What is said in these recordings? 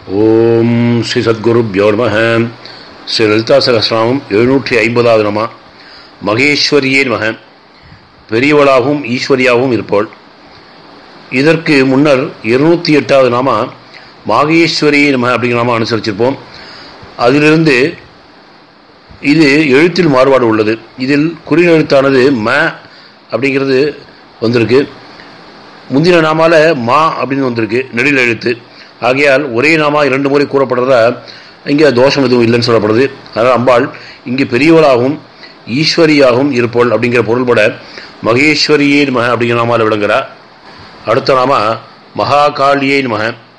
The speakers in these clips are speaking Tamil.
ஓம் ஸ்ரீ சத்குருப்யோ நம ஸ்ரீ லலிதா சகசிராமம் எழுநூற்றி ஐம்பதாவது நம மகேஸ்வரியே நமக பெரியவளாகவும் ஈஸ்வரியாகவும் இருப்போள் இதற்கு முன்னர் இருநூற்றி எட்டாவது நாம மாகேஸ்வரியே நம அப்படிங்கிற நாம அனுசரிச்சிருப்போம் அதிலிருந்து இது எழுத்தில் மாறுபாடு உள்ளது இதில் குறிநெழுத்தானது ம அப்படிங்கிறது வந்திருக்கு முந்தின நாமால மா அப்படின்னு வந்திருக்கு நெடில் எழுத்து ஆகையால் ஒரே நாமா இரண்டு முறை கூறப்படுறதா இங்கே தோஷம் எதுவும் இல்லைன்னு சொல்லப்படுது அதனால் அம்பாள் இங்கு பெரியவளாகவும் ஈஸ்வரியாகவும் இருப்போள் அப்படிங்கிற பொருள்பட மகேஸ்வரியே மக அப்படிங்கிற நாமால் விளங்குறா அடுத்த நாம மகாகாளியே மக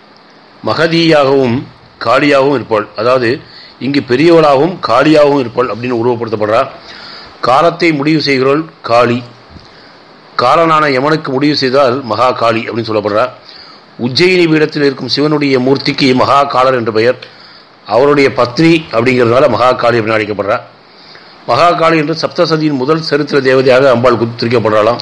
மகதியாகவும் காளியாகவும் இருப்பாள் அதாவது இங்கு பெரியவளாகவும் காளியாகவும் இருப்பாள் அப்படின்னு உருவப்படுத்தப்படுறா காலத்தை முடிவு செய்கிறோள் காளி காலனான யமனுக்கு முடிவு செய்தால் மகா காளி அப்படின்னு சொல்லப்படுறா உஜ்ஜயினி பீடத்தில் இருக்கும் சிவனுடைய மூர்த்திக்கு மகா காலர் என்று பெயர் அவருடைய பத்னி அப்படிங்கிறதுனால மகா காளி அப்படின்னு அழைக்கப்படுறா மகா காளி என்று சப்தசதியின் முதல் சரித்திர தேவதையாக அம்பாள் குத்திரிக்கப்படுறாளாம்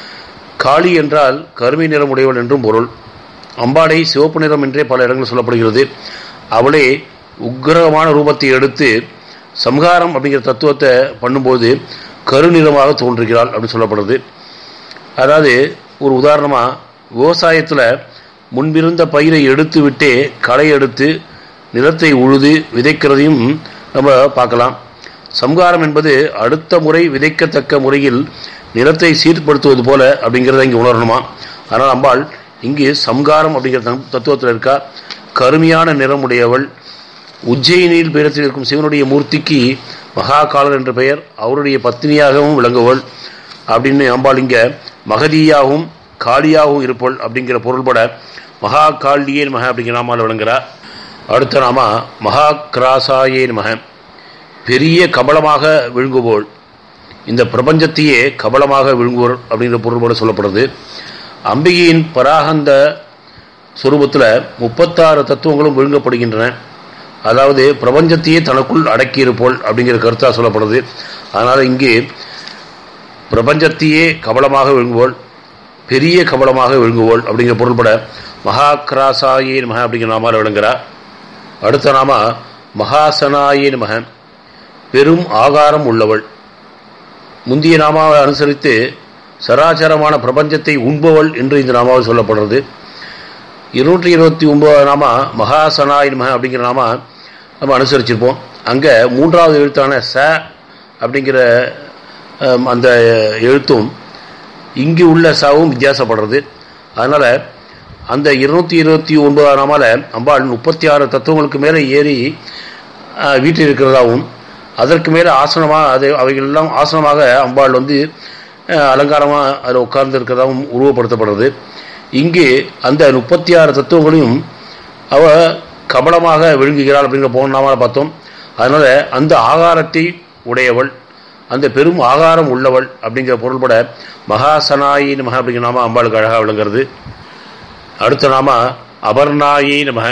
காளி என்றால் கருமை நிறம் உடையவள் என்றும் பொருள் அம்பாளை சிவப்பு நிறம் என்றே பல இடங்களில் சொல்லப்படுகிறது அவளே உக்கிரகமான ரூபத்தை எடுத்து சம்ஹாரம் அப்படிங்கிற தத்துவத்தை பண்ணும்போது கருநிறமாக தோன்றுகிறாள் அப்படின்னு சொல்லப்படுறது அதாவது ஒரு உதாரணமாக விவசாயத்தில் முன்பிருந்த பயிரை எடுத்து விட்டே களை எடுத்து நிலத்தை உழுது விதைக்கிறதையும் நம்ம பார்க்கலாம் சம்ஹாரம் என்பது அடுத்த முறை விதைக்கத்தக்க முறையில் நிலத்தை சீர்படுத்துவது போல அப்படிங்கிறத இங்கே உணரணுமா ஆனால் அம்பாள் இங்கு சம்ஹாரம் அப்படிங்கிற தத்துவத்தில் இருக்கா கருமையான நிறமுடையவள் உஜ்ஜயினியில் பீடத்தில் இருக்கும் சிவனுடைய மூர்த்திக்கு மகாகாலர் என்ற பெயர் அவருடைய பத்னியாகவும் விளங்குவள் அப்படின்னு அம்பாள் இங்கே மகதியாகவும் காளியாகவும் இருப்போள் அப்படிங்கிற பொருள்பட மகா காளியே மக அப்படிங்கிற நாமால் விளங்குறா அடுத்த நாம மகா கிராசாயே மக பெரிய கபலமாக விழுங்குவோள் இந்த பிரபஞ்சத்தையே கபலமாக விழுங்குவோர் அப்படிங்கிற பொருள்பட சொல்லப்படுறது அம்பிகையின் பராகந்த சுரூபத்தில் முப்பத்தாறு தத்துவங்களும் விழுங்கப்படுகின்றன அதாவது பிரபஞ்சத்தையே தனக்குள் அடக்கியிருப்போல் அப்படிங்கிற கருத்தாக சொல்லப்படுது அதனால் இங்கே பிரபஞ்சத்தையே கபலமாக விழுங்குவோள் பெரிய கபலமாக விழுங்குவோள் அப்படிங்கிற பொருள்பட மகா கிராசாயே மக அப்படிங்கிற நாமால் விளங்குறா அடுத்த நாம மகாசனாயே மக பெரும் ஆகாரம் உள்ளவள் முந்திய நாமாவை அனுசரித்து சராச்சரமான பிரபஞ்சத்தை உண்பவள் என்று இந்த நாமாவில் சொல்லப்படுறது இருநூற்றி இருபத்தி ஒன்பது நாம மகாசனாயின் மக அப்படிங்கிற நாம நம்ம அனுசரிச்சிருப்போம் அங்கே மூன்றாவது எழுத்தான ச அப்படிங்கிற அந்த எழுத்தும் இங்கு உள்ள சாவும் வித்தியாசப்படுறது அதனால் அந்த இருநூத்தி இருபத்தி ஒன்பதாம் நாமால அம்பாள் முப்பத்தி ஆறு தத்துவங்களுக்கு மேலே ஏறி வீட்டில் இருக்கிறதாகவும் அதற்கு மேலே ஆசனமாக அது அவைகள் எல்லாம் ஆசனமாக அம்பாள் வந்து அலங்காரமாக அதில் உட்கார்ந்து இருக்கிறதாகவும் உருவப்படுத்தப்படுறது இங்கு அந்த முப்பத்தி ஆறு தத்துவங்களையும் அவ கபலமாக விழுங்குகிறாள் அப்படிங்கிற போன நாமால பார்த்தோம் அதனால் அந்த ஆகாரத்தை உடையவள் அந்த பெரும் ஆகாரம் உள்ளவள் அப்படிங்கிற பொருள்பட மகாசனாயி நமக அப்படிங்கிற நாம அம்பாளுக்கு அழகாக விளங்குறது அடுத்த நாம அபர்ணாயி நமக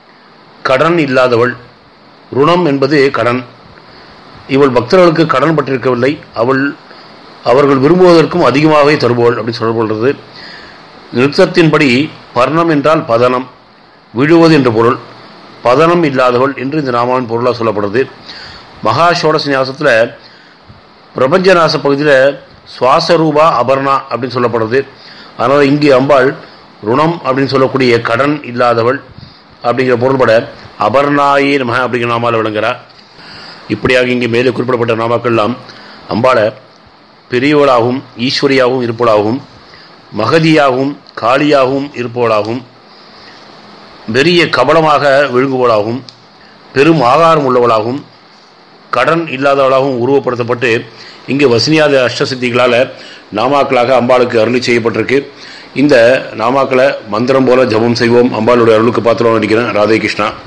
கடன் இல்லாதவள் ருணம் என்பது கடன் இவள் பக்தர்களுக்கு கடன் பட்டிருக்கவில்லை அவள் அவர்கள் விரும்புவதற்கும் அதிகமாகவே தருபவள் அப்படின்னு சொல்லப்படுறது நிறுத்தத்தின்படி பர்ணம் என்றால் பதனம் விழுவது என்ற பொருள் பதனம் இல்லாதவள் என்று இந்த நாமாவின் பொருளாக சொல்லப்படுறது மகா சோடச ஞாசத்தில் பிரபஞ்சநாச பகுதியில் சுவாசரூபா அபர்ணா அப்படின்னு சொல்லப்படுறது அதனால் இங்கு அம்பாள் ருணம் அப்படின்னு சொல்லக்கூடிய கடன் இல்லாதவள் அப்படிங்கிற பொருள்பட அபர்ணாயே நம அப்படிங்கிற நாமால் விளங்குறா இப்படியாக இங்கே மேலே குறிப்பிடப்பட்ட நாமாக்கள்லாம் அம்பாளை பெரியவளாகவும் ஈஸ்வரியாகவும் இருப்பவளாகவும் மகதியாகவும் காளியாகவும் இருப்பவளாகவும் பெரிய கபலமாக விழுங்குவளாகவும் பெரும் ஆகாரம் உள்ளவளாகவும் கடன் இல்லாதவளாகவும் உருவப்படுத்தப்பட்டு இங்கு வசனியாத அஷ்டசித்திகளால் நாமாக்களாக அம்பாளுக்கு அருளி செய்யப்பட்டிருக்கு இந்த நாமாக்களை மந்திரம் போல ஜபம் செய்வோம் அம்பாளுடைய அருளுக்கு பாத்திரம் நடிக்கிறேன் ராதே கிருஷ்ணா